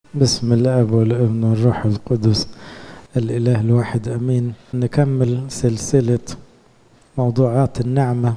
بسم الاب والابن والروح القدس الاله الواحد امين نكمل سلسله موضوعات النعمه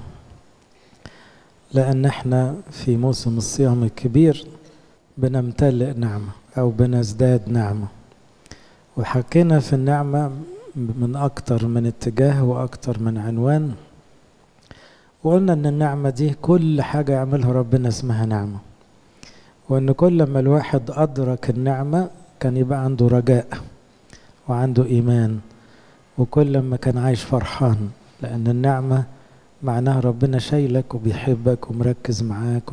لان احنا في موسم الصيام الكبير بنمتلئ نعمه او بنزداد نعمه وحكينا في النعمه من اكتر من اتجاه واكتر من عنوان وقلنا ان النعمه دي كل حاجه يعملها ربنا اسمها نعمه وان كل ما الواحد ادرك النعمه كان يبقى عنده رجاء وعنده ايمان وكل ما كان عايش فرحان لان النعمه معناها ربنا شايلك وبيحبك ومركز معاك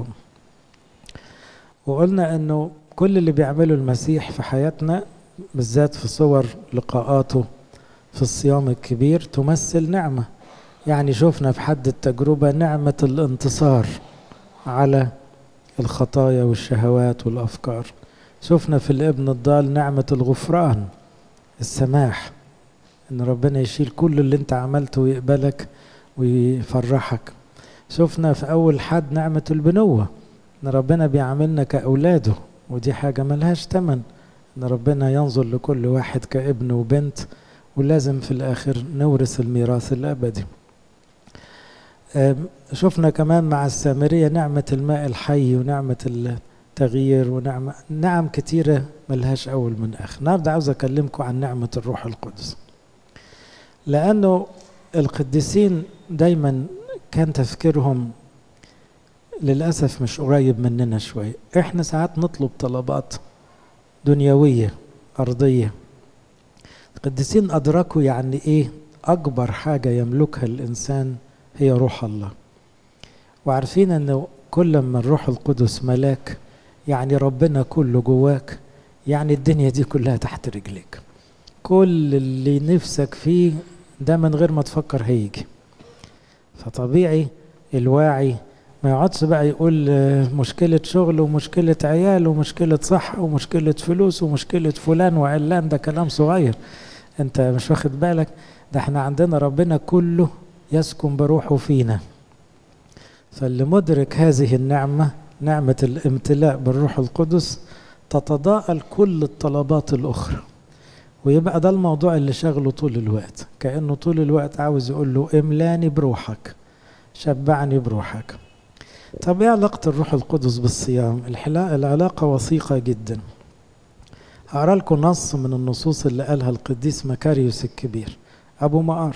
وقلنا انه كل اللي بيعمله المسيح في حياتنا بالذات في صور لقاءاته في الصيام الكبير تمثل نعمه يعني شفنا في حد التجربه نعمه الانتصار على الخطايا والشهوات والافكار شفنا في الابن الضال نعمه الغفران السماح ان ربنا يشيل كل اللي انت عملته ويقبلك ويفرحك شفنا في اول حد نعمه البنوه ان ربنا بيعاملنا كاولاده ودي حاجه ملهاش تمن ان ربنا ينظر لكل واحد كابن وبنت ولازم في الاخر نورث الميراث الابدي شفنا كمان مع السامرية نعمة الماء الحي ونعمة التغيير ونعمة نعم كتيرة ملهاش أول من آخر النهاردة عاوز أكلمكم عن نعمة الروح القدس لأنه القديسين دايما كان تفكيرهم للأسف مش قريب مننا شوية إحنا ساعات نطلب طلبات دنيوية أرضية القديسين أدركوا يعني إيه أكبر حاجة يملكها الإنسان هي روح الله وعارفين انه كل ما الروح القدس ملاك يعني ربنا كله جواك يعني الدنيا دي كلها تحت رجليك كل اللي نفسك فيه ده من غير ما تفكر هيجي فطبيعي الواعي ما يقعدش بقى يقول مشكلة شغل ومشكلة عيال ومشكلة صحة ومشكلة فلوس ومشكلة فلان وعلان ده كلام صغير انت مش واخد بالك ده احنا عندنا ربنا كله يسكن بروحه فينا فاللي مدرك هذه النعمة نعمة الامتلاء بالروح القدس تتضاءل كل الطلبات الأخرى ويبقى ده الموضوع اللي شغله طول الوقت كأنه طول الوقت عاوز يقول له املاني بروحك شبعني بروحك طب ايه علاقة الروح القدس بالصيام العلاقة وثيقة جدا هقرا لكم نص من النصوص اللي قالها القديس مكاريوس الكبير أبو مقار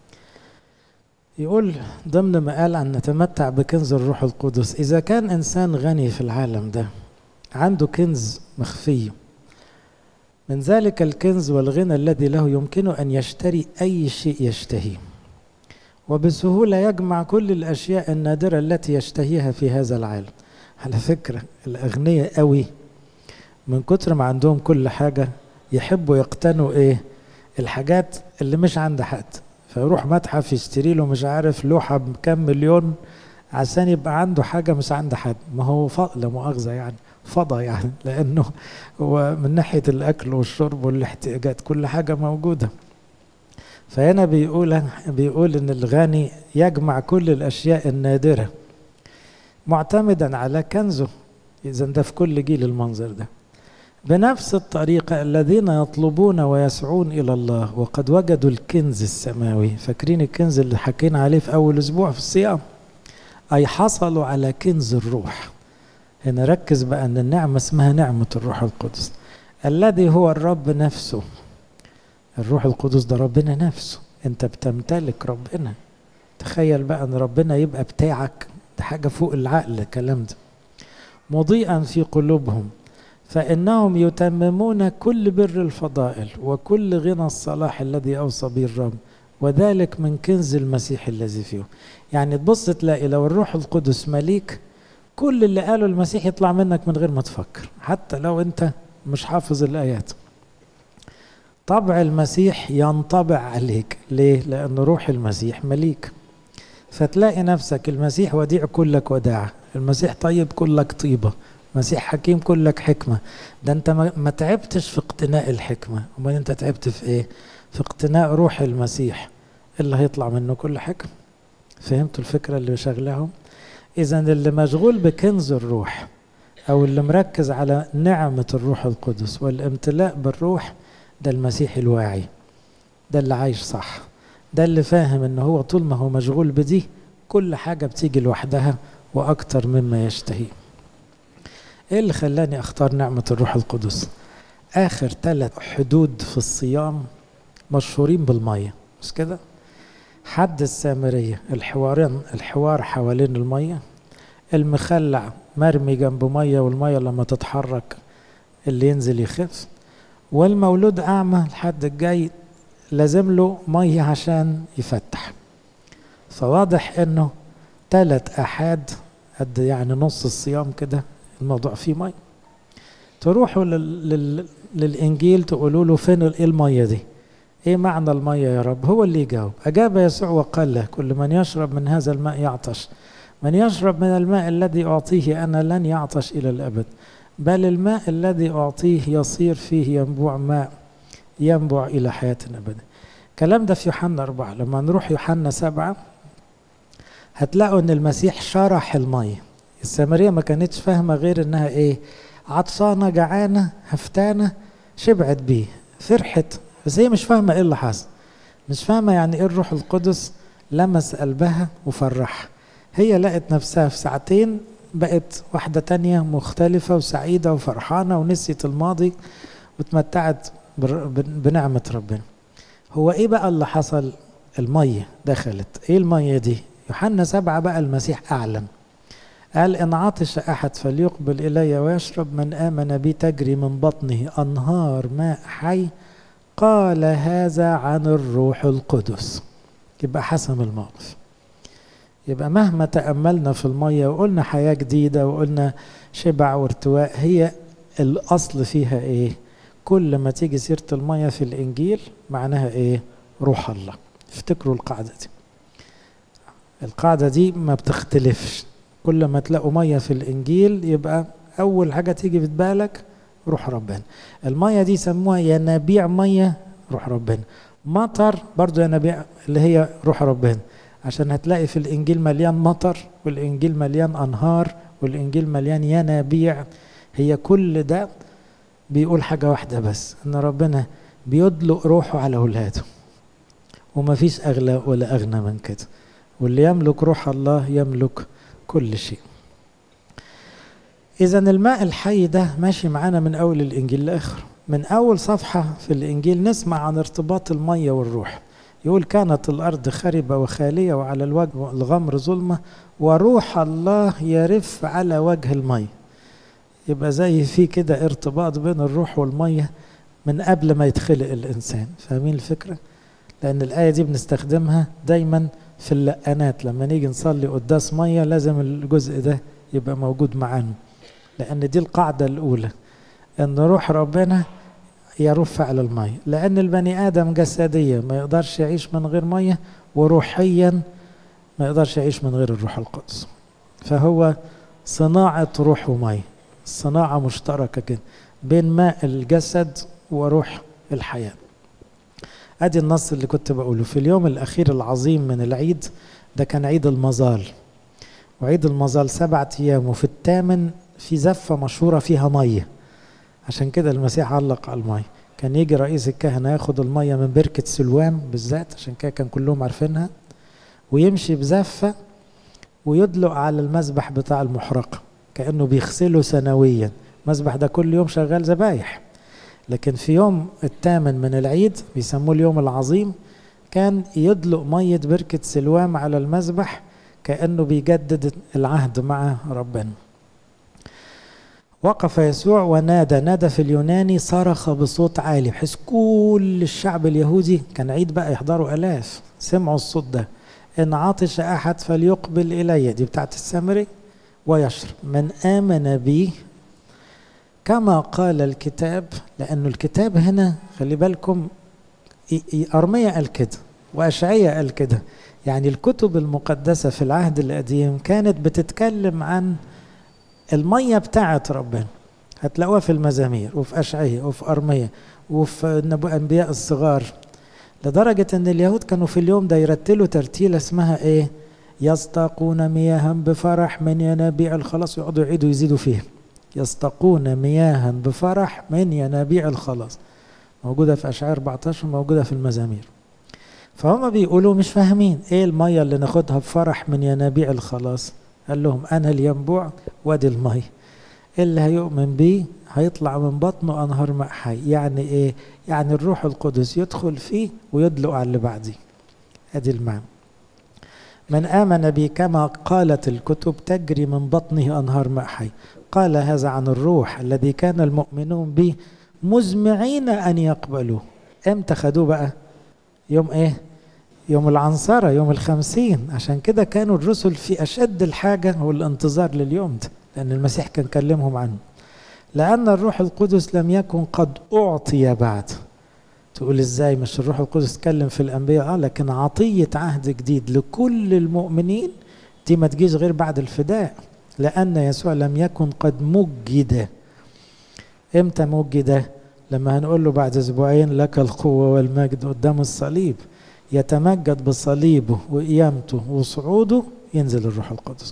يقول ضمن ما قال أن نتمتع بكنز الروح القدس إذا كان إنسان غني في العالم ده عنده كنز مخفي من ذلك الكنز والغنى الذي له يمكنه أن يشتري أي شيء يشتهيه وبسهولة يجمع كل الأشياء النادرة التي يشتهيها في هذا العالم على فكرة الأغنياء قوي من كتر ما عندهم كل حاجة يحبوا يقتنوا إيه الحاجات اللي مش عند حد فيروح متحف يشتري له مش عارف لوحه بكام مليون عشان يبقى عنده حاجه مش عند حد ما هو لا مؤاخذه يعني فضى يعني لانه هو من ناحيه الاكل والشرب والاحتياجات كل حاجه موجوده فهنا بيقول بيقول ان الغني يجمع كل الاشياء النادره معتمدا على كنزه اذا ده في كل جيل المنظر ده بنفس الطريقة الذين يطلبون ويسعون إلى الله وقد وجدوا الكنز السماوي فاكرين الكنز اللي حكينا عليه في أول أسبوع في الصيام أي حصلوا على كنز الروح هنا ركز بقى أن النعمة اسمها نعمة الروح القدس الذي هو الرب نفسه الروح القدس ده ربنا نفسه أنت بتمتلك ربنا تخيل بقى أن ربنا يبقى بتاعك ده حاجة فوق العقل الكلام ده مضيئا في قلوبهم فإنهم يتممون كل بر الفضائل وكل غنى الصلاح الذي أوصى به الرب وذلك من كنز المسيح الذي فيه يعني تبص تلاقي لو الروح القدس مليك كل اللي قاله المسيح يطلع منك من غير ما تفكر حتى لو انت مش حافظ الآيات طبع المسيح ينطبع عليك ليه؟ لأن روح المسيح مليك فتلاقي نفسك المسيح وديع كلك وداعة المسيح طيب كلك طيبة مسيح حكيم كلك حكمة ده انت ما تعبتش في اقتناء الحكمة امال انت تعبت في ايه في اقتناء روح المسيح اللي هيطلع منه كل حكمة فهمتوا الفكرة اللي شغلهم اذا اللي مشغول بكنز الروح أو اللي مركز على نعمة الروح القدس والامتلاء بالروح ده المسيحي الواعي ده اللي عايش صح ده اللي فاهم ان هو طول ما هو مشغول بدي كل حاجة بتيجي لوحدها وأكتر مما يشتهي ايه اللي خلاني اختار نعمة الروح القدس اخر ثلاث حدود في الصيام مشهورين بالمية مش كده حد السامرية الحوارين الحوار حوالين المية المخلع مرمي جنب مية والمية لما تتحرك اللي ينزل يخف والمولود أعمى الحد الجاي لازم له مية عشان يفتح فواضح انه ثلاث احاد قد يعني نص الصيام كده الموضوع فيه مية تروحوا لل... لل... للانجيل تقولوا له فين ايه المية دي ايه معنى المية يا رب هو اللي يجاوب اجاب يسوع وقال له كل من يشرب من هذا الماء يعطش من يشرب من الماء الذي اعطيه انا لن يعطش الى الابد بل الماء الذي اعطيه يصير فيه ينبوع ماء ينبع الى حياه ابدا الكلام ده في يوحنا أربعة لما نروح يوحنا سبعة هتلاقوا ان المسيح شرح المية السامرية ما كانتش فاهمة غير انها ايه عطشانة جعانة هفتانة شبعت بيه فرحت بس هي مش فاهمة ايه اللي حصل مش فاهمة يعني ايه الروح القدس لمس قلبها وفرحها هي لقت نفسها في ساعتين بقت واحدة تانية مختلفة وسعيدة وفرحانة ونسيت الماضي وتمتعت بنعمة ربنا هو ايه بقى اللي حصل المية دخلت ايه المية دي يوحنا سبعة بقى المسيح أعلن قال إن عطش أحد فليقبل إلي ويشرب من آمن بي تجري من بطنه أنهار ماء حي قال هذا عن الروح القدس يبقى حسم الموقف يبقى مهما تأملنا في المية وقلنا حياة جديدة وقلنا شبع وارتواء هي الأصل فيها إيه كل ما تيجي سيرة المية في الإنجيل معناها إيه روح الله افتكروا القاعدة دي القاعدة دي ما بتختلفش كل ما تلاقوا مية في الإنجيل يبقى أول حاجة تيجي في بالك روح ربنا المية دي سموها ينابيع مية روح ربنا مطر برضو ينابيع اللي هي روح ربنا عشان هتلاقي في الإنجيل مليان مطر والإنجيل مليان أنهار والإنجيل مليان ينابيع هي كل ده بيقول حاجة واحدة بس إن ربنا بيدلق روحه على أولاده ومفيش أغلى ولا أغنى من كده واللي يملك روح الله يملك كل شيء إذا الماء الحي ده ماشي معانا من أول الإنجيل لآخر من أول صفحة في الإنجيل نسمع عن ارتباط المية والروح يقول كانت الأرض خربة وخالية وعلى الوجه الغمر ظلمة وروح الله يرف على وجه المية يبقى زي في كده ارتباط بين الروح والمية من قبل ما يتخلق الإنسان فاهمين الفكرة؟ لأن الآية دي بنستخدمها دايما في اللقانات لما نيجي نصلي قداس مية لازم الجزء ده يبقى موجود معانا لأن دي القاعدة الأولى أن روح ربنا يرف على المية لأن البني آدم جسديا ما يقدرش يعيش من غير مية وروحيا ما يقدرش يعيش من غير الروح القدس فهو صناعة روح ومية صناعة مشتركة كده بين ماء الجسد وروح الحياه ادي النص اللي كنت بقوله في اليوم الاخير العظيم من العيد ده كان عيد المظال وعيد المظال سبعة ايام وفي الثامن في زفة مشهورة فيها مية عشان كده المسيح علق على المية كان يجي رئيس الكهنة ياخد المية من بركة سلوان بالذات عشان كده كان كلهم عارفينها ويمشي بزفة ويدلق على المذبح بتاع المحرقة كأنه بيغسله سنويا المذبح ده كل يوم شغال ذبايح لكن في يوم الثامن من العيد بيسموه اليوم العظيم كان يدلق مية بركة سلوام على المذبح كأنه بيجدد العهد مع ربنا وقف يسوع ونادى نادى في اليوناني صرخ بصوت عالي بحيث كل الشعب اليهودي كان عيد بقى يحضروا آلاف سمعوا الصوت ده إن عطش أحد فليقبل إلي دي بتاعت السامري ويشرب من آمن بي كما قال الكتاب لأنه الكتاب هنا خلي بالكم أرمية قال كده وأشعية قال كده يعني الكتب المقدسة في العهد القديم كانت بتتكلم عن المية بتاعة ربنا هتلاقوها في المزامير وفي أشعية وفي أرمية وفي أنبياء الصغار لدرجة أن اليهود كانوا في اليوم ده يرتلوا ترتيلة اسمها إيه يستاقون مياها بفرح من ينابيع الخلاص يقعدوا يعيدوا يزيدوا فيها يستقون مياها بفرح من ينابيع الخلاص موجودة في أشعار 14 موجودة في المزامير فهم بيقولوا مش فاهمين ايه المية اللي ناخدها بفرح من ينابيع الخلاص قال لهم انا الينبوع وادي المية اللي هيؤمن بيه هيطلع من بطنه انهار ماء حي يعني ايه يعني الروح القدس يدخل فيه ويدلق على اللي بعديه ادي المعنى من آمن بي كما قالت الكتب تجري من بطنه أنهار ماء حي قال هذا عن الروح الذي كان المؤمنون به مزمعين أن يقبلوه امتى خدوه بقى يوم ايه يوم العنصرة يوم الخمسين عشان كده كانوا الرسل في أشد الحاجة والانتظار لليوم ده لأن المسيح كان كلمهم عنه لأن الروح القدس لم يكن قد أعطي بعد تقول ازاي مش الروح القدس اتكلم في الأنبياء اه لكن عطية عهد جديد لكل المؤمنين دي ما تجيش غير بعد الفداء لأن يسوع لم يكن قد مجد امتى مجد لما هنقول له بعد اسبوعين لك القوة والمجد قدام الصليب يتمجد بصليبه وقيامته وصعوده ينزل الروح القدس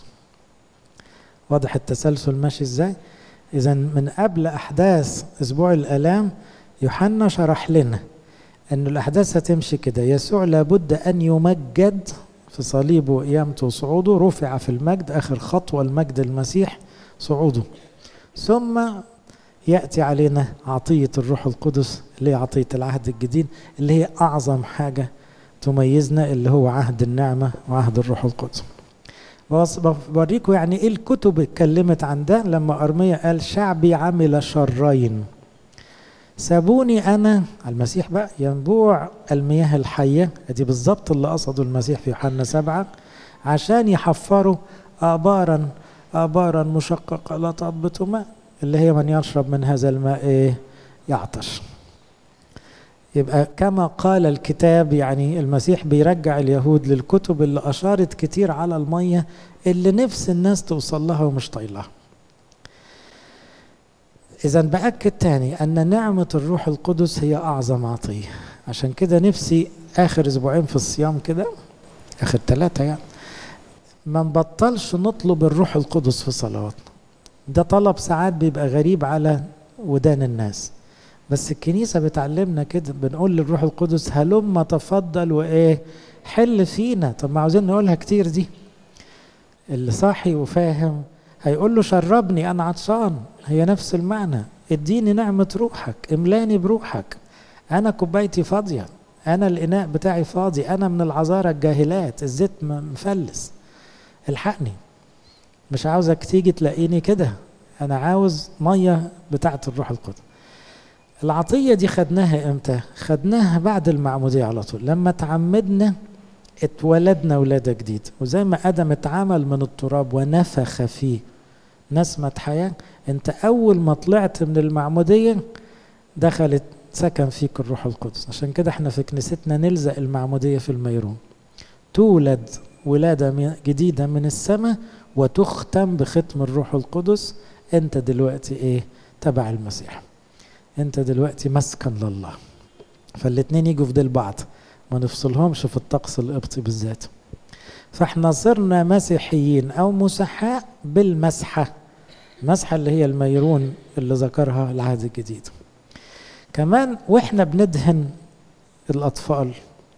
واضح التسلسل ماشي ازاي اذا من قبل احداث اسبوع الالام يوحنا شرح لنا ان الاحداث هتمشي كده يسوع لابد ان يمجد في صليبه وقيامته وصعوده رفع في المجد اخر خطوه المجد المسيح صعوده ثم ياتي علينا عطيه الروح القدس اللي هي عطيه العهد الجديد اللي هي اعظم حاجه تميزنا اللي هو عهد النعمه وعهد الروح القدس بوريكم يعني ايه الكتب اتكلمت عن ده لما ارميا قال شعبي عمل شرين سابوني انا المسيح بقى ينبوع المياه الحيه دي بالظبط اللي قصده المسيح في يوحنا سبعه عشان يحفروا ابارا ابارا مشققه لا تضبط ماء اللي هي من يشرب من هذا الماء ايه يعطش يبقى كما قال الكتاب يعني المسيح بيرجع اليهود للكتب اللي اشارت كتير على الميه اللي نفس الناس توصل لها ومش طايلها إذا بأكد تاني أن نعمة الروح القدس هي أعظم عطية عشان كده نفسي آخر أسبوعين في الصيام كده آخر ثلاثة يعني ما نبطلش نطلب الروح القدس في صلواتنا ده طلب ساعات بيبقى غريب على ودان الناس بس الكنيسة بتعلمنا كده بنقول للروح القدس هلم تفضل وإيه حل فينا طب ما عاوزين نقولها كتير دي اللي صاحي وفاهم هيقول له شربني انا عطشان هي نفس المعنى اديني نعمة روحك املاني بروحك انا كوبايتي فاضية انا الاناء بتاعي فاضي انا من العذارى الجاهلات الزيت مفلس الحقني مش عاوزك تيجي تلاقيني كده انا عاوز مية بتاعت الروح القدس العطية دي خدناها امتى خدناها بعد المعمودية على طول لما تعمدنا اتولدنا ولادة جديد وزي ما آدم اتعمل من التراب ونفخ فيه نسمة حياة انت أول ما طلعت من المعمودية دخلت سكن فيك الروح القدس عشان كده احنا في كنيستنا نلزق المعمودية في الميرون تولد ولادة جديدة من السماء وتختم بختم الروح القدس انت دلوقتي ايه تبع المسيح انت دلوقتي مسكن لله فالاتنين يجوا في ديل بعض ما نفصلهمش في الطقس القبطي بالذات فاحنا صرنا مسيحيين او مسحاء بالمسحه المسحه اللي هي الميرون اللي ذكرها العهد الجديد كمان واحنا بندهن الاطفال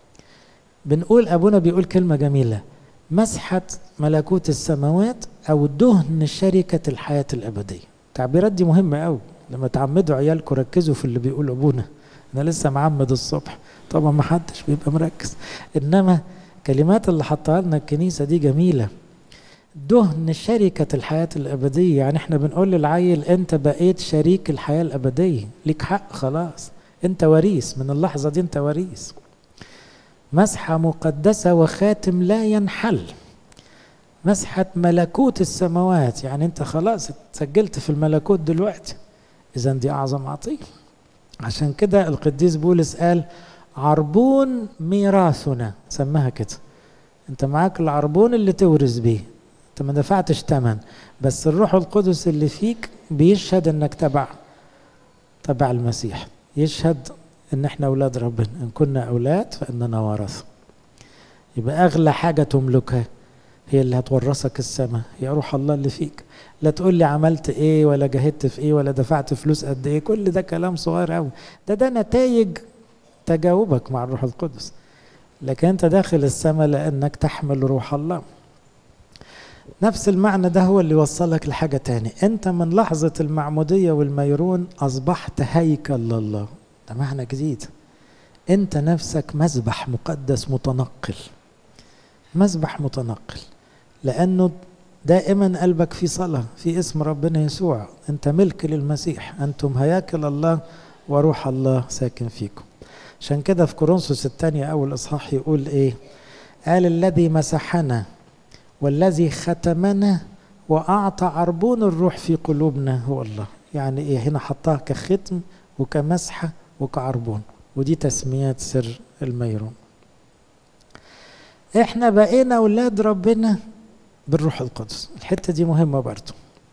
بنقول ابونا بيقول كلمه جميله مسحه ملكوت السماوات او دهن شركه الحياه الابديه التعبيرات دي مهمه قوي لما تعمدوا عيالكم ركزوا في اللي بيقول ابونا انا لسه معمد الصبح طبعا ما حدش بيبقى مركز انما الكلمات اللي حطها لنا الكنيسه دي جميله دهن شركة الحياة الأبدية يعني احنا بنقول للعيل انت بقيت شريك الحياة الأبدية ليك حق خلاص انت وريث من اللحظة دي انت وريث مسحة مقدسة وخاتم لا ينحل مسحة ملكوت السماوات يعني انت خلاص اتسجلت في الملكوت دلوقتي اذا دي اعظم عطية عشان كده القديس بولس قال عربون ميراثنا سماها كده انت معاك العربون اللي تورث بيه انت ما دفعتش ثمن بس الروح القدس اللي فيك بيشهد انك تبع تبع المسيح يشهد ان احنا اولاد ربنا ان كنا اولاد فاننا ورثه يبقى اغلى حاجه تملكها هي اللي هتورثك السماء هي روح الله اللي فيك لا تقول لي عملت ايه ولا جاهدت في ايه ولا دفعت فلوس قد ايه كل ده كلام صغير قوي ده ده نتائج تجاوبك مع الروح القدس لكن انت داخل السماء لانك تحمل روح الله نفس المعنى ده هو اللي وصلك لحاجة تاني انت من لحظة المعمودية والميرون اصبحت هيكل لله ده معنى جديد انت نفسك مذبح مقدس متنقل مذبح متنقل لانه دائما قلبك في صلاة في اسم ربنا يسوع انت ملك للمسيح انتم هياكل الله وروح الله ساكن فيكم عشان كده في كورنثوس الثانية أول إصحاح يقول إيه قال الذي مسحنا والذي ختمنا وأعطى عربون الروح في قلوبنا هو الله يعني إيه هنا حطها كختم وكمسحة وكعربون ودي تسميات سر الميرون احنا بقينا اولاد ربنا بالروح القدس الحته دي مهمه برضو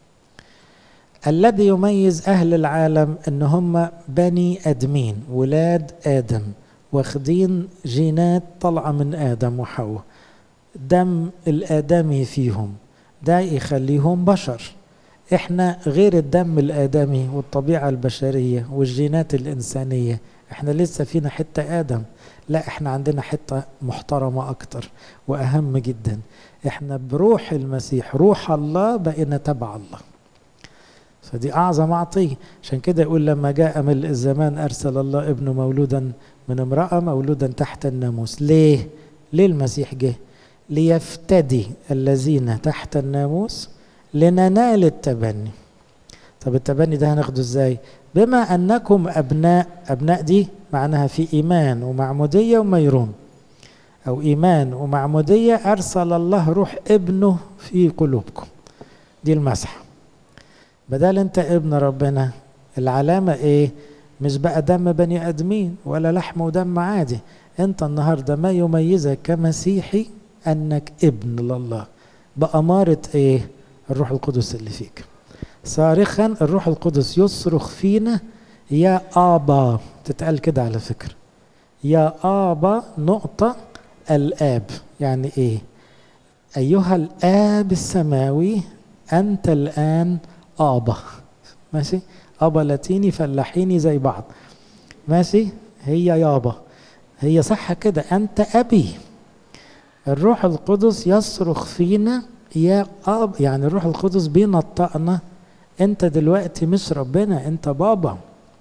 الذي يميز اهل العالم ان هم بني ادمين ولاد ادم واخدين جينات طالعه من ادم وحواء دم الادمي فيهم ده يخليهم بشر احنا غير الدم الادمي والطبيعه البشريه والجينات الانسانيه احنا لسه فينا حته ادم لا احنا عندنا حته محترمه اكتر واهم جدا احنا بروح المسيح روح الله بقينا تبع الله فدي اعظم عطيه عشان كده يقول لما جاء ملء الزمان ارسل الله ابنه مولودا من امراه مولودا تحت الناموس ليه ليه المسيح جه ليفتدي الذين تحت الناموس لننال التبني طب التبني ده هناخده ازاي بما انكم ابناء ابناء دي معناها في ايمان ومعموديه وميرون او ايمان ومعموديه ارسل الله روح ابنه في قلوبكم دي المسحه بدل انت ابن ربنا العلامه ايه مش بقى دم بني ادمين ولا لحم ودم عادي انت النهارده ما يميزك كمسيحي انك ابن لله بأمارة ايه الروح القدس اللي فيك صارخا الروح القدس يصرخ فينا يا آبا تتقال كده على فكرة يا آبا نقطة الآب يعني إيه أيها الآب السماوي أنت الآن آبا ماشي أبا لاتيني فلاحيني زي بعض ماشي هي يابا هي صح كده أنت أبي الروح القدس يصرخ فينا يا أب يعني الروح القدس بينطقنا انت دلوقتي مش ربنا انت بابا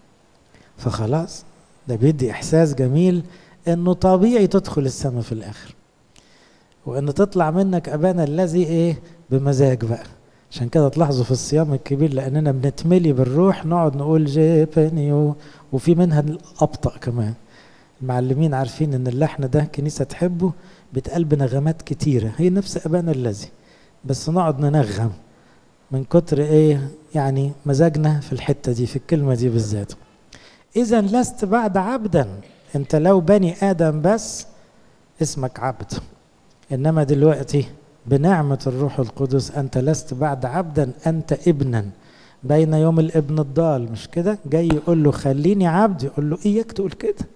فخلاص ده بيدي احساس جميل انه طبيعي تدخل السماء في الاخر وان تطلع منك ابانا الذي ايه بمزاج بقى عشان كده تلاحظوا في الصيام الكبير لاننا بنتملي بالروح نقعد نقول جيبنيو وفي منها الابطا كمان المعلمين عارفين ان اللحن ده كنيسه تحبه بيتقال بنغمات كتيره هي نفس ابانا الذي بس نقعد ننغم من كتر ايه يعني مزاجنا في الحته دي في الكلمه دي بالذات اذا لست بعد عبدا انت لو بني ادم بس اسمك عبد انما دلوقتي بنعمه الروح القدس انت لست بعد عبدا انت ابنا بين يوم الابن الضال مش كده جاي يقول له خليني عبد يقول له اياك تقول كده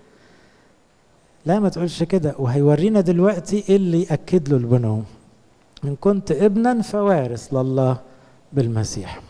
لا ما تقولش كده وهيورينا دلوقتي ايه اللي ياكد له البنوم ان كنت ابنا فوارث لله بالمسيح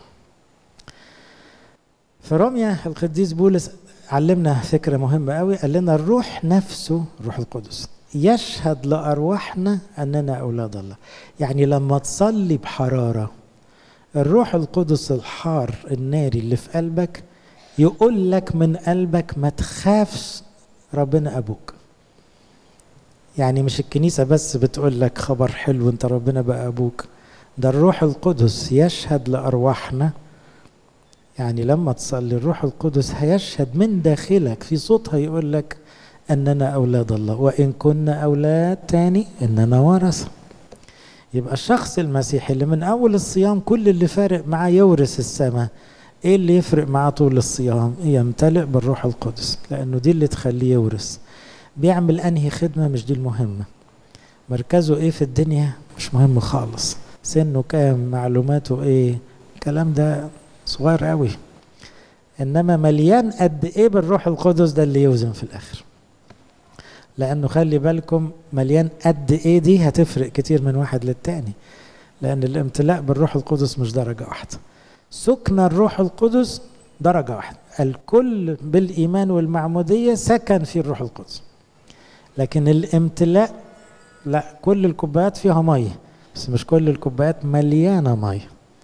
في روميا القديس بولس علمنا فكرة مهمة قوي قال لنا الروح نفسه الروح القدس يشهد لأرواحنا أننا أولاد الله يعني لما تصلي بحرارة الروح القدس الحار الناري اللي في قلبك يقول لك من قلبك ما تخافش ربنا أبوك يعني مش الكنيسة بس بتقول لك خبر حلو انت ربنا بقى أبوك ده الروح القدس يشهد لأرواحنا يعني لما تصلي الروح القدس هيشهد من داخلك في صوت هيقول لك أننا أولاد الله وإن كنا أولاد تاني إننا ورثة يبقى الشخص المسيحي اللي من أول الصيام كل اللي فارق معاه يورث السماء إيه اللي يفرق معاه طول الصيام يمتلئ بالروح القدس لأنه دي اللي تخليه يورث بيعمل أنهي خدمة مش دي المهمة مركزه إيه في الدنيا مش مهم خالص سنه كام معلوماته إيه الكلام ده صغير قوي انما مليان قد ايه بالروح القدس ده اللي يوزن في الاخر لانه خلي بالكم مليان قد ايه دي هتفرق كتير من واحد للتاني لان الامتلاء بالروح القدس مش درجه واحده سكن الروح القدس درجه واحده الكل بالايمان والمعموديه سكن في الروح القدس لكن الامتلاء لا كل الكوبايات فيها ميه بس مش كل الكوبايات مليانه ميه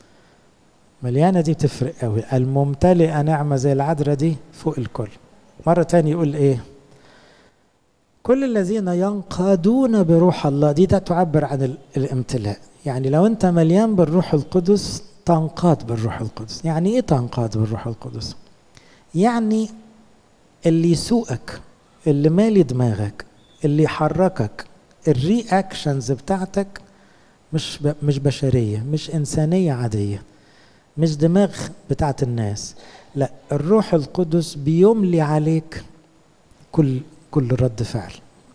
مليانه دي بتفرق قوي الممتلئه نعمه زي العذراء دي فوق الكل مره تاني يقول ايه كل الذين ينقادون بروح الله دي تعبر عن الامتلاء يعني لو انت مليان بالروح القدس تنقاد بالروح القدس يعني ايه تنقاد بالروح القدس يعني اللي يسوقك اللي مالي دماغك اللي يحركك الرياكشنز بتاعتك مش ب... مش بشريه مش انسانيه عاديه مش دماغ بتاعت الناس لا الروح القدس بيملي عليك كل كل رد فعل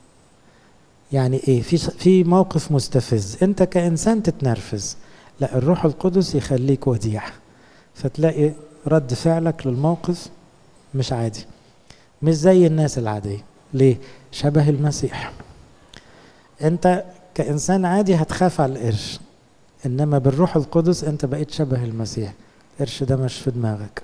يعني ايه في في موقف مستفز انت كانسان تتنرفز لا الروح القدس يخليك وديع فتلاقي رد فعلك للموقف مش عادي مش زي الناس العاديه ليه شبه المسيح انت كانسان عادي هتخاف على القرش انما بالروح القدس انت بقيت شبه المسيح القرش ده مش في دماغك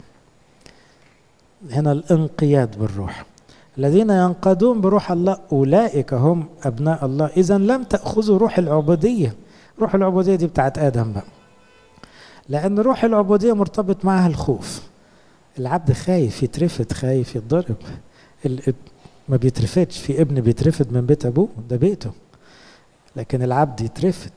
هنا الانقياد بالروح الذين ينقادون بروح الله اولئك هم ابناء الله اذا لم تاخذوا روح العبوديه روح العبوديه دي بتاعت ادم بقى لان روح العبوديه مرتبط معها الخوف العبد خايف يترفد خايف يتضرب ما بيترفدش في ابن بيترفد من بيت ابوه ده بيته لكن العبد يترفد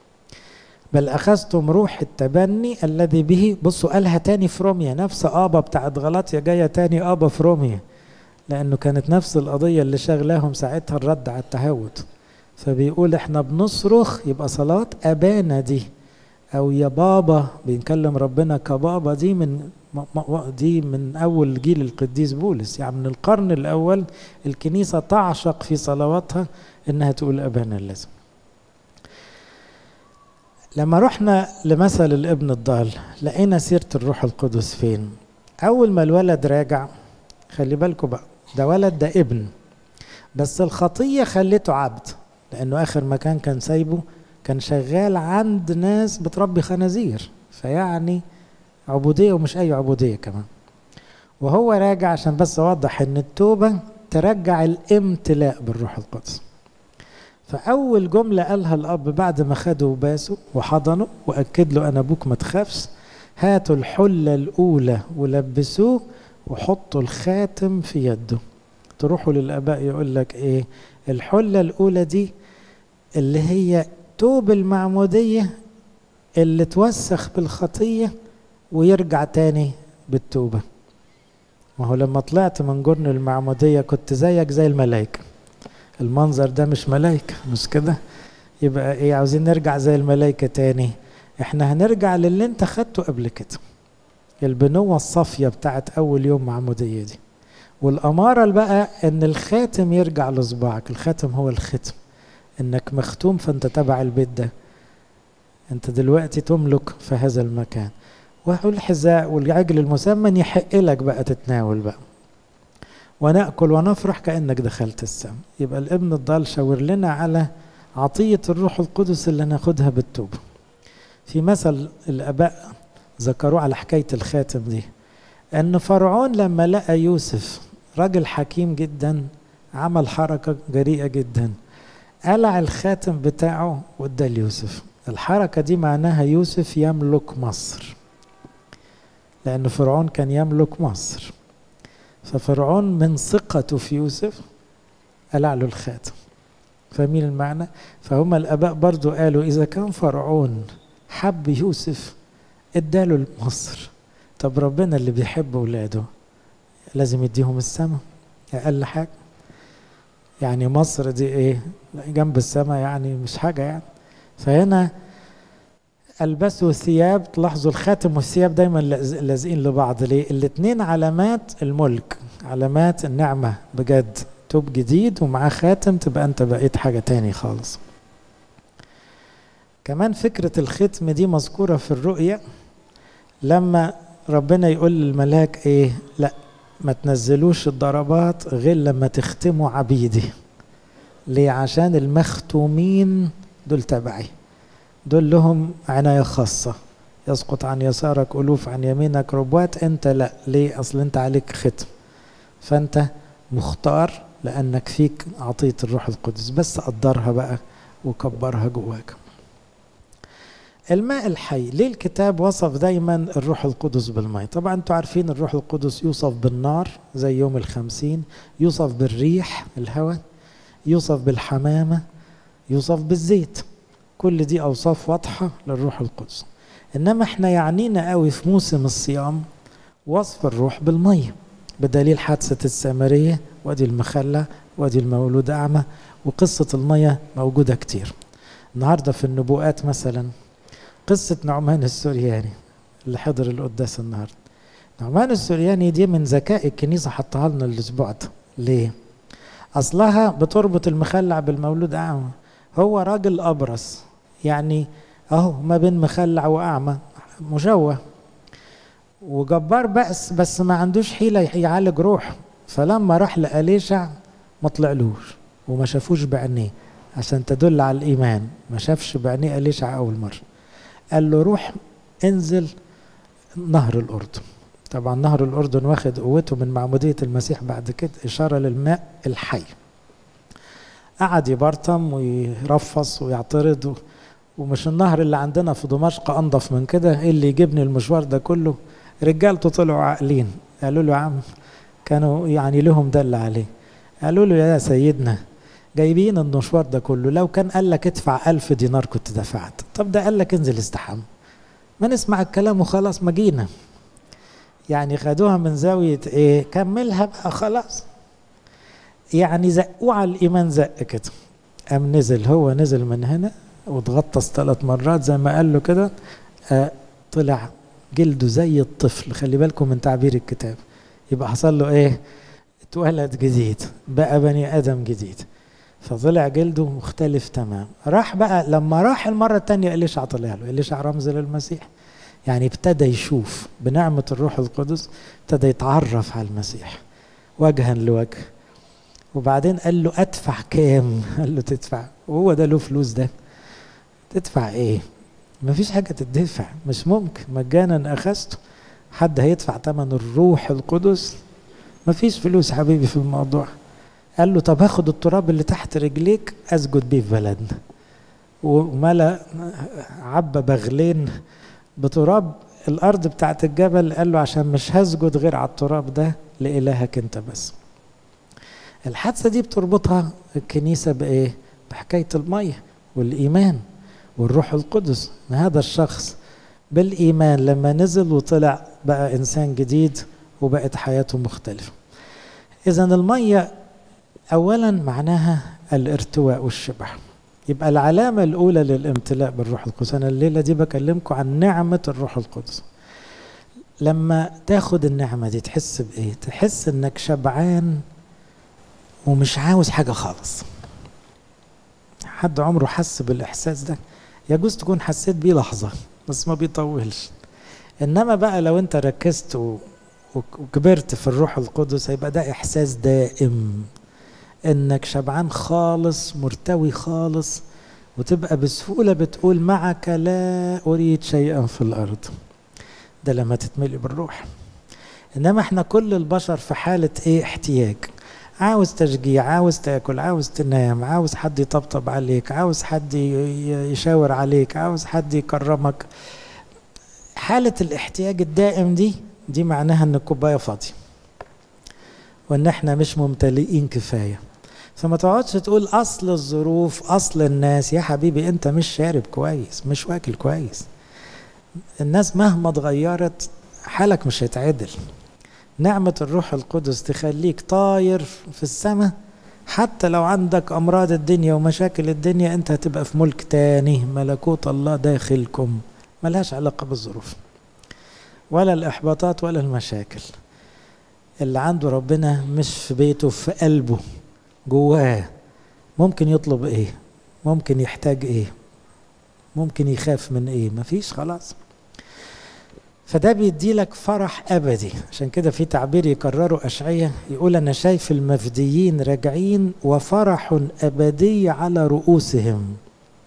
بل أخذتم روح التبني الذي به بصوا قالها تاني في روميا نفس آبا بتاعت غلطيا جاية تاني آبا في روميا لأنه كانت نفس القضية اللي شغلاهم ساعتها الرد على التهود فبيقول احنا بنصرخ يبقى صلاة أبانا دي أو يا بابا بنكلم ربنا كبابا دي من دي من أول جيل القديس بولس يعني من القرن الأول الكنيسة تعشق في صلواتها إنها تقول أبانا اللازم لما رحنا لمثل الابن الضال لقينا سيرة الروح القدس فين أول ما الولد راجع خلي بالكم بقى ده ولد ده ابن بس الخطية خلته عبد لأنه آخر مكان كان سايبه كان شغال عند ناس بتربي خنازير فيعني عبودية ومش أي عبودية كمان وهو راجع عشان بس أوضح إن التوبة ترجع الامتلاء بالروح القدس فأول جملة قالها الأب بعد ما خده وباسه وحضنه وأكد له أنا أبوك ما تخافش هاتوا الحلة الأولى ولبسوه وحطوا الخاتم في يده تروحوا للآباء يقول لك إيه الحلة الأولى دي اللي هي توب المعمودية اللي توسخ بالخطية ويرجع تاني بالتوبة ما هو لما طلعت من جرن المعمودية كنت زيك زي الملائكة المنظر ده مش ملائكة مش كده يبقى ايه عاوزين نرجع زي الملائكة تاني احنا هنرجع للي انت خدته قبل كده البنوة الصافية بتاعت اول يوم معمودية دي والأمارة بقى ان الخاتم يرجع لصباعك الخاتم هو الختم انك مختوم فانت تبع البيت ده انت دلوقتي تملك في هذا المكان والحذاء والعجل المسمن يحق لك بقى تتناول بقى ونأكل ونفرح كأنك دخلت السماء يبقى الابن الضال شاور لنا على عطية الروح القدس اللي ناخدها بالتوبة في مثل الآباء ذكروه على حكاية الخاتم دي أن فرعون لما لقى يوسف راجل حكيم جدا عمل حركة جريئة جدا قلع الخاتم بتاعه وادى ليوسف الحركة دي معناها يوسف يملك مصر لأن فرعون كان يملك مصر ففرعون من ثقته في يوسف قلع له الخاتم فاهمين المعنى فهم الاباء برضو قالوا اذا كان فرعون حب يوسف اداله مصر طب ربنا اللي بيحب اولاده لازم يديهم السماء اقل حاجه يعني مصر دي ايه جنب السماء يعني مش حاجه يعني فهنا البسوا ثياب تلاحظوا الخاتم والثياب دايما لازقين لبعض ليه الاثنين علامات الملك علامات النعمة بجد توب جديد ومعاه خاتم تبقى انت بقيت حاجة تاني خالص كمان فكرة الختم دي مذكورة في الرؤية لما ربنا يقول للملاك ايه لا ما تنزلوش الضربات غير لما تختموا عبيدي ليه عشان المختومين دول تبعي دول لهم عناية خاصة يسقط عن يسارك ألوف عن يمينك ربوات أنت لا ليه أصل أنت عليك ختم فأنت مختار لأنك فيك عطية الروح القدس بس قدرها بقى وكبرها جواك الماء الحي ليه الكتاب وصف دايما الروح القدس بالماء طبعا انتوا عارفين الروح القدس يوصف بالنار زي يوم الخمسين يوصف بالريح الهواء يوصف بالحمامة يوصف بالزيت كل دي أوصاف واضحة للروح القدس إنما احنا يعنينا قوي في موسم الصيام وصف الروح بالمية بدليل حادثة السامرية وادي المخلة وادي المولود أعمى وقصة المية موجودة كتير النهاردة في النبوءات مثلا قصة نعمان السورياني اللي حضر القداس النهاردة نعمان السورياني دي من ذكاء الكنيسة حطها لنا الأسبوع ده ليه؟ أصلها بتربط المخلع بالمولود أعمى هو راجل أبرص يعني أهو ما بين مخلع وأعمى مشوه وجبار بأس بس ما عندوش حيلة يعالج روحه فلما راح لأليشع ما طلعلوش وما شافوش بعينيه عشان تدل على الإيمان ما شافش بعينيه أليشع أول مرة قال له روح انزل نهر الأردن طبعا نهر الأردن واخد قوته من معمودية المسيح بعد كده إشارة للماء الحي قعد يبرطم ويرفص ويعترض ومش النهر اللي عندنا في دمشق أنضف من كده إيه اللي يجيبني المشوار ده كله رجالته طلعوا عاقلين قالوا له يا عم كانوا يعني لهم دل عليه قالوا له يا سيدنا جايبين المشوار ده كله لو كان قال لك ادفع ألف دينار كنت دفعت طب ده قال لك انزل استحمى ما نسمع الكلام وخلاص ما جينا يعني خدوها من زاوية ايه كملها بقى خلاص يعني زقوه على الإيمان زق كده قام نزل هو نزل من هنا واتغطس ثلاث مرات زي ما قال له كده آه طلع جلده زي الطفل خلي بالكم من تعبير الكتاب يبقى حصل له ايه اتولد جديد بقى بني ادم جديد فطلع جلده مختلف تمام راح بقى لما راح المرة التانية إليشع طلع له إليشع رمز للمسيح يعني ابتدى يشوف بنعمة الروح القدس ابتدى يتعرف على المسيح وجها لوجه وبعدين قال له أدفع كام قال له تدفع وهو ده له فلوس ده تدفع ايه مفيش حاجة تدفع مش ممكن مجانا أخذته حد هيدفع ثمن الروح القدس مفيش فلوس حبيبي في الموضوع قال له طب هاخد التراب اللي تحت رجليك اسجد بيه في بلدنا وملا عبى بغلين بتراب الارض بتاعت الجبل قال له عشان مش هسجد غير على التراب ده لالهك انت بس الحادثه دي بتربطها الكنيسه بايه بحكايه الميه والايمان والروح القدس هذا الشخص بالايمان لما نزل وطلع بقى انسان جديد وبقت حياته مختلفه اذا الميه اولا معناها الارتواء والشبع يبقى العلامه الاولى للامتلاء بالروح القدس انا الليله دي بكلمكم عن نعمه الروح القدس لما تاخد النعمه دي تحس بايه تحس انك شبعان ومش عاوز حاجه خالص حد عمره حس بالاحساس ده يجوز تكون حسيت بيه لحظه بس ما بيطولش انما بقى لو انت ركزت و... وكبرت في الروح القدس هيبقى ده احساس دائم انك شبعان خالص مرتوي خالص وتبقى بسهوله بتقول معك لا اريد شيئا في الارض ده لما تتملي بالروح انما احنا كل البشر في حاله ايه احتياج عاوز تشجيع عاوز تاكل عاوز تنام عاوز حد يطبطب عليك عاوز حد يشاور عليك عاوز حد يكرمك حالة الاحتياج الدائم دي دي معناها ان الكوباية فاضية وان احنا مش ممتلئين كفاية فما تقعدش تقول اصل الظروف اصل الناس يا حبيبي انت مش شارب كويس مش واكل كويس الناس مهما اتغيرت حالك مش هيتعدل نعمة الروح القدس تخليك طاير في السماء حتى لو عندك أمراض الدنيا ومشاكل الدنيا أنت هتبقى في ملك تاني ملكوت الله داخلكم ملهاش علاقة بالظروف ولا الإحباطات ولا المشاكل اللي عنده ربنا مش في بيته في قلبه جواه ممكن يطلب ايه ممكن يحتاج ايه ممكن يخاف من ايه مفيش خلاص فده بيدي لك فرح ابدي عشان كده في تعبير يكرره اشعية يقول انا شايف المفديين راجعين وفرح ابدي على رؤوسهم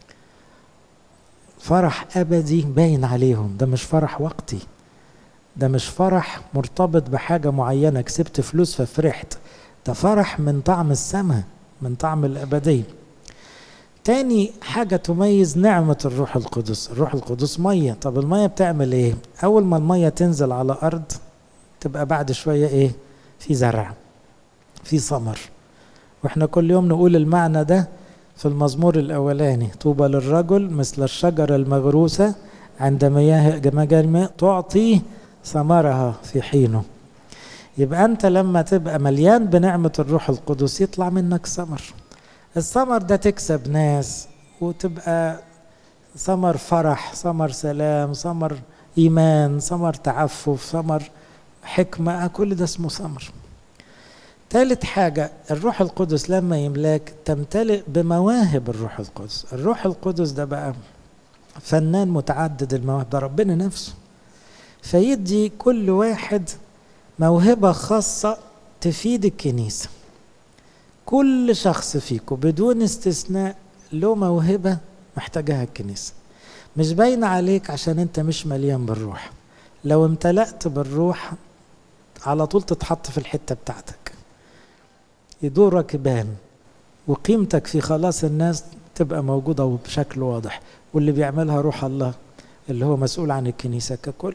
فرح ابدي باين عليهم ده مش فرح وقتي ده مش فرح مرتبط بحاجة معينة كسبت فلوس ففرحت ده فرح من طعم السماء من طعم الأبدية تاني حاجة تميز نعمة الروح القدس الروح القدس مية طب المية بتعمل ايه أول ما المية تنزل على أرض تبقى بعد شوية ايه في زرع في ثمر واحنا كل يوم نقول المعنى ده في المزمور الأولاني طوبى للرجل مثل الشجرة المغروسة عند مياه مجال الماء تعطي ثمرها في حينه يبقى أنت لما تبقى مليان بنعمة الروح القدس يطلع منك ثمر الثمر ده تكسب ناس وتبقى ثمر فرح ثمر سلام ثمر إيمان ثمر تعفف ثمر حكمة كل ده اسمه ثمر ثالث حاجة الروح القدس لما يملاك تمتلئ بمواهب الروح القدس الروح القدس ده بقى فنان متعدد المواهب ده ربنا نفسه فيدي كل واحد موهبة خاصة تفيد الكنيسة كل شخص فيكم بدون استثناء له موهبة محتاجها الكنيسة مش باينة عليك عشان انت مش مليان بالروح لو امتلأت بالروح على طول تتحط في الحتة بتاعتك يدورك يبان وقيمتك في خلاص الناس تبقى موجودة بشكل واضح واللي بيعملها روح الله اللي هو مسؤول عن الكنيسة ككل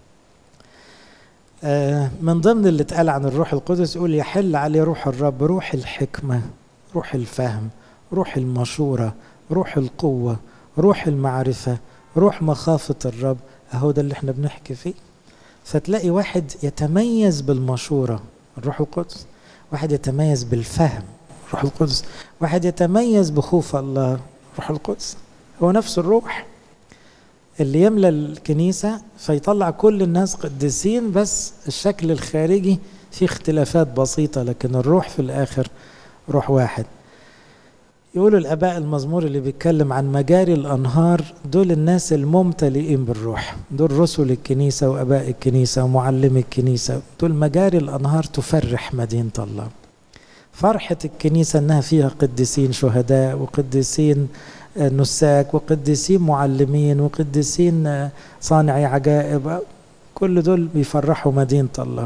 من ضمن اللي اتقال عن الروح القدس يقول يحل عليه روح الرب روح الحكمة روح الفهم روح المشورة روح القوة روح المعرفة روح مخافة الرب أهو ده اللي احنا بنحكي فيه فتلاقي واحد يتميز بالمشورة الروح القدس واحد يتميز بالفهم الروح القدس واحد يتميز بخوف الله الروح القدس هو نفس الروح اللي يملى الكنيسة فيطلع كل الناس قديسين بس الشكل الخارجي فيه اختلافات بسيطة لكن الروح في الآخر روح واحد يقولوا الآباء المزمور اللي بيتكلم عن مجاري الأنهار دول الناس الممتلئين بالروح دول رسل الكنيسة وآباء الكنيسة ومعلمي الكنيسة دول مجاري الأنهار تفرح مدينة الله فرحة الكنيسة أنها فيها قديسين شهداء وقديسين نساك وقديسين معلمين وقديسين صانعي عجائب كل دول بيفرحوا مدينة الله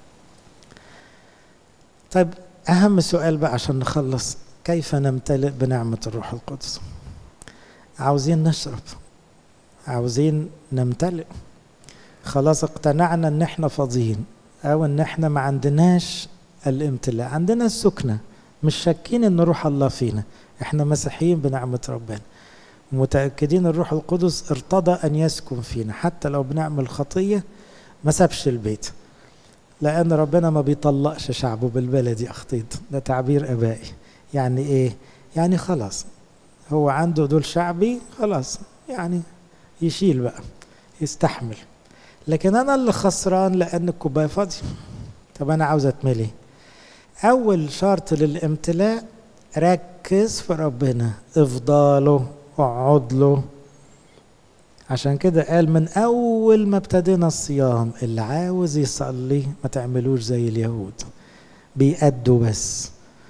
طيب أهم سؤال بقى عشان نخلص كيف نمتلئ بنعمة الروح القدس عاوزين نشرب عاوزين نمتلئ خلاص اقتنعنا ان احنا فاضيين او ان احنا ما عندناش الامتلاء عندنا السكنة مش شاكين ان روح الله فينا احنا مسيحيين بنعمة ربنا متأكدين الروح القدس ارتضى أن يسكن فينا حتى لو بنعمل خطية ما سابش البيت لأن ربنا ما بيطلقش شعبه بالبلدي أخطيط ده تعبير أبائي يعني إيه؟ يعني خلاص هو عنده دول شعبي خلاص يعني يشيل بقى يستحمل لكن أنا اللي خسران لأن الكوباية فاضية طب أنا عاوز أتملي أول شرط للامتلاء ركز في ربنا افضاله اقعد له عشان كده قال من اول ما ابتدينا الصيام اللي عاوز يصلي ما تعملوش زي اليهود بيأدوا بس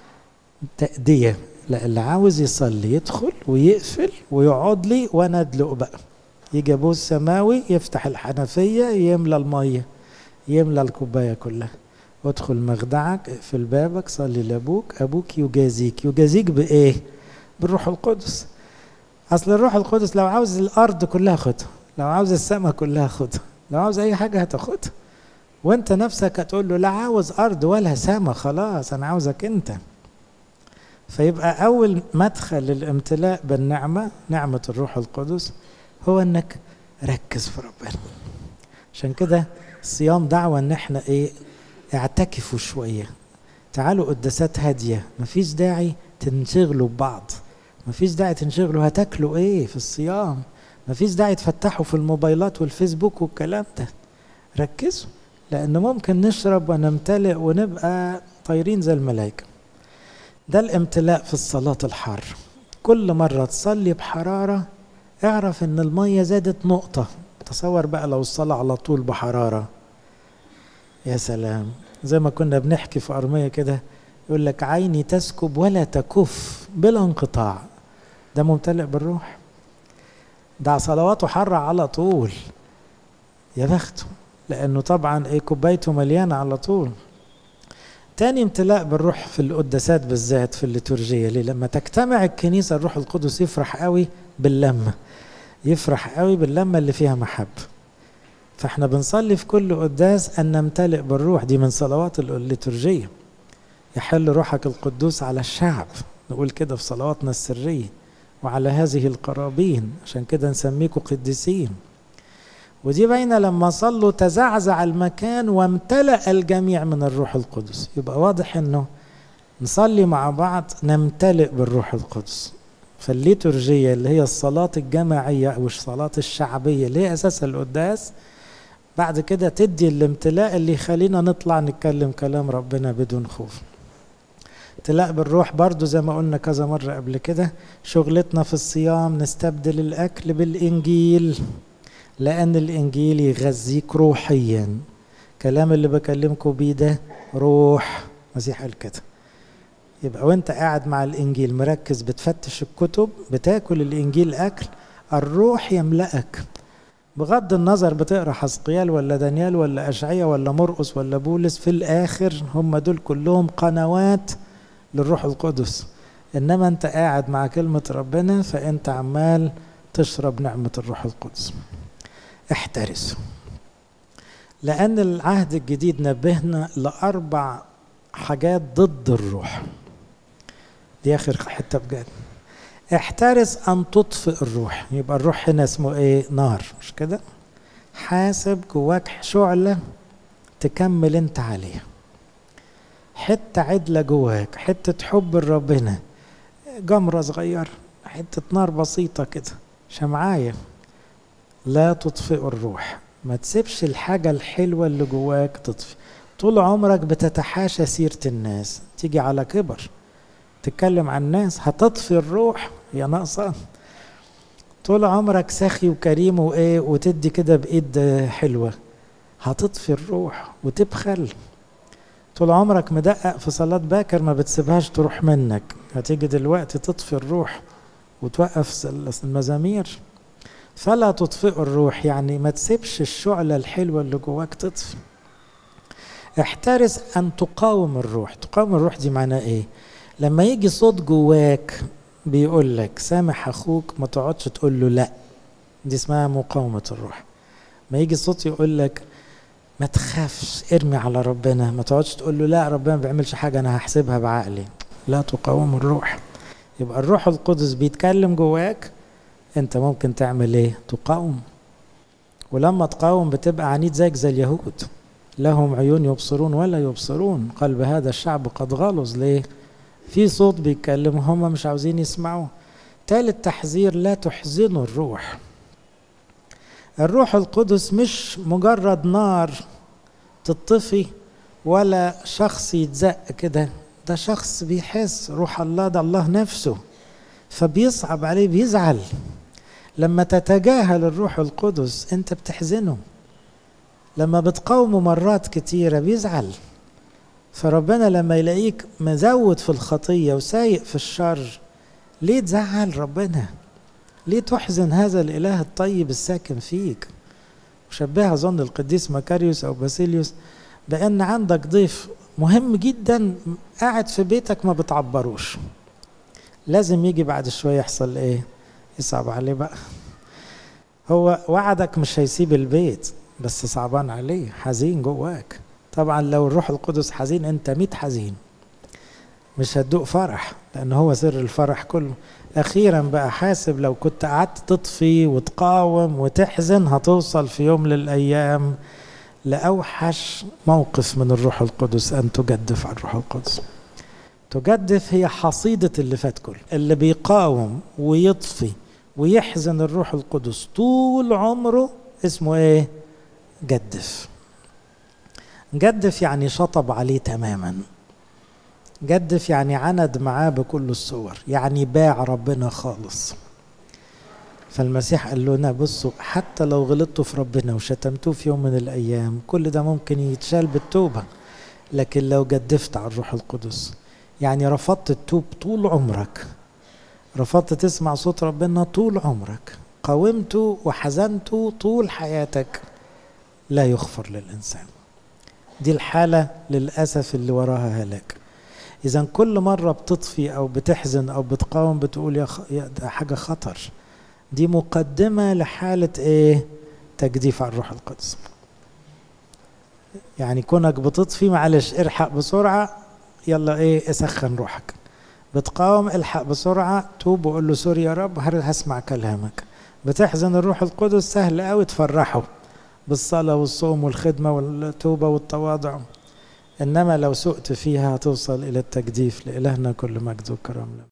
تأدية لا اللي عاوز يصلي يدخل ويقفل ويقعد لي وانا ادلق بقى يجي ابوه السماوي يفتح الحنفية يملى المية يملى الكوباية كلها ادخل مخدعك اقفل بابك صلي لابوك ابوك يجازيك يجازيك بايه بالروح القدس اصل الروح القدس لو عاوز الارض كلها خدها لو عاوز السماء كلها خدها لو عاوز اي حاجه هتاخدها وانت نفسك هتقول له لا عاوز ارض ولا سماء خلاص انا عاوزك انت فيبقى اول مدخل للامتلاء بالنعمه نعمه الروح القدس هو انك ركز في ربنا عشان كده الصيام دعوه ان احنا ايه اعتكفوا شويه تعالوا قداسات هاديه مفيش داعي تنشغلوا ببعض مفيش داعي تنشغلوا هتاكلوا ايه في الصيام مفيش داعي تفتحوا في الموبايلات والفيسبوك والكلام ده ركزوا لان ممكن نشرب ونمتلئ ونبقى طايرين زي الملائكه ده الامتلاء في الصلاه الحار كل مره تصلي بحراره اعرف ان الميه زادت نقطه تصور بقى لو الصلاة على طول بحرارة يا سلام زي ما كنا بنحكي في أرمية كده يقول لك عيني تسكب ولا تكف بلا انقطاع ده ممتلئ بالروح ده صلواته حرة على طول يا بخته لأنه طبعا ايه كوبايته مليانة على طول تاني امتلاء بالروح في القداسات بالذات في الليتورجية ليه لما تجتمع الكنيسة الروح القدس يفرح قوي باللمة يفرح قوي باللمة اللي فيها محبة فاحنا بنصلي في كل قداس أن نمتلئ بالروح دي من صلوات الليتورجية يحل روحك القدوس على الشعب نقول كده في صلواتنا السرية وعلى هذه القرابين عشان كده نسميكم قديسين ودي باينة لما صلوا تزعزع المكان وامتلأ الجميع من الروح القدس يبقى واضح انه نصلي مع بعض نمتلئ بالروح القدس فالليتورجية اللي هي الصلاة الجماعية أو الصلاة الشعبية اللي هي أساس القداس بعد كده تدي الامتلاء اللي يخلينا نطلع نتكلم كلام ربنا بدون خوف امتلاء بالروح برضو زي ما قلنا كذا مرة قبل كده شغلتنا في الصيام نستبدل الأكل بالإنجيل لأن الإنجيل يغذيك روحيا كلام اللي بكلمكم بيه ده روح مسيح قال كده يبقى وانت قاعد مع الإنجيل مركز بتفتش الكتب بتاكل الإنجيل أكل الروح يملأك بغض النظر بتقرا حسقيال ولا دانيال ولا اشعيا ولا مرقس ولا بولس في الاخر هم دول كلهم قنوات للروح القدس انما انت قاعد مع كلمه ربنا فانت عمال تشرب نعمه الروح القدس احترسوا لان العهد الجديد نبهنا لاربع حاجات ضد الروح دي اخر حته بجد احترس ان تطفئ الروح يبقى الروح هنا اسمه ايه نار مش كده حاسب جواك شعلة تكمل انت عليها حتة عدلة جواك حتة حب لربنا جمرة صغيرة حتة نار بسيطة كده شمعاية لا تطفئ الروح ما تسيبش الحاجة الحلوة اللي جواك تطفي طول عمرك بتتحاشى سيرة الناس تيجي على كبر تتكلم عن الناس هتطفي الروح يا ناقصة طول عمرك سخي وكريم وايه وتدي كده بايد حلوة هتطفي الروح وتبخل طول عمرك مدقق في صلاة باكر ما بتسيبهاش تروح منك هتيجي دلوقتي تطفي الروح وتوقف المزامير فلا تطفئ الروح يعني ما تسيبش الشعلة الحلوة اللي جواك تطفي احترس ان تقاوم الروح تقاوم الروح دي معناه ايه لما يجي صوت جواك بيقول لك سامح اخوك ما تقعدش تقول له لا دي اسمها مقاومة الروح ما يجي صوت يقول لك ما تخافش ارمي على ربنا ما تقعدش تقول له لا ربنا ما بيعملش حاجة انا هحسبها بعقلي لا تقاوم الروح يبقى الروح القدس بيتكلم جواك انت ممكن تعمل ايه تقاوم ولما تقاوم بتبقى عنيد زيك زي اليهود لهم عيون يبصرون ولا يبصرون قلب هذا الشعب قد غلظ ليه في صوت بيتكلم هم مش عاوزين يسمعوه تالت تحذير لا تحزنوا الروح الروح القدس مش مجرد نار تطفي ولا شخص يتزق كده ده شخص بيحس روح الله ده الله نفسه فبيصعب عليه بيزعل لما تتجاهل الروح القدس انت بتحزنه لما بتقاومه مرات كتيرة بيزعل فربنا لما يلاقيك مزود في الخطية وسايق في الشر ليه تزعل ربنا ليه تحزن هذا الإله الطيب الساكن فيك وشبهها أظن القديس مكاريوس أو باسيليوس بأن عندك ضيف مهم جدا قاعد في بيتك ما بتعبروش لازم يجي بعد شوية يحصل ايه يصعب عليه بقى هو وعدك مش هيسيب البيت بس صعبان عليه حزين جواك طبعا لو الروح القدس حزين انت ميت حزين مش هتدوق فرح لان هو سر الفرح كله اخيرا بقى حاسب لو كنت قعدت تطفي وتقاوم وتحزن هتوصل في يوم للايام لاوحش موقف من الروح القدس ان تجدف على الروح القدس تجدف هي حصيدة اللي فات كله اللي بيقاوم ويطفي ويحزن الروح القدس طول عمره اسمه ايه جدف جدف يعني شطب عليه تماما جدف يعني عند معاه بكل الصور يعني باع ربنا خالص فالمسيح قال لنا بصوا حتى لو غلطتوا في ربنا وشتمتوه في يوم من الأيام كل ده ممكن يتشال بالتوبة لكن لو جدفت على الروح القدس يعني رفضت التوب طول عمرك رفضت تسمع صوت ربنا طول عمرك قاومت وحزنت طول حياتك لا يغفر للإنسان دي الحالة للأسف اللي وراها هلاك إذا كل مرة بتطفي أو بتحزن أو بتقاوم بتقول يا, خ... يا ده حاجة خطر دي مقدمة لحالة إيه؟ تجديف على الروح القدس يعني كونك بتطفي معلش الحق بسرعة يلا إيه اسخن روحك بتقاوم الحق بسرعة توب وقول له سوري يا رب هسمع كلامك بتحزن الروح القدس سهل قوي تفرحه بالصلاة والصوم والخدمة والتوبة والتواضع إنما لو سقت فيها هتوصل إلى التجديف لإلهنا كل مجد وكرم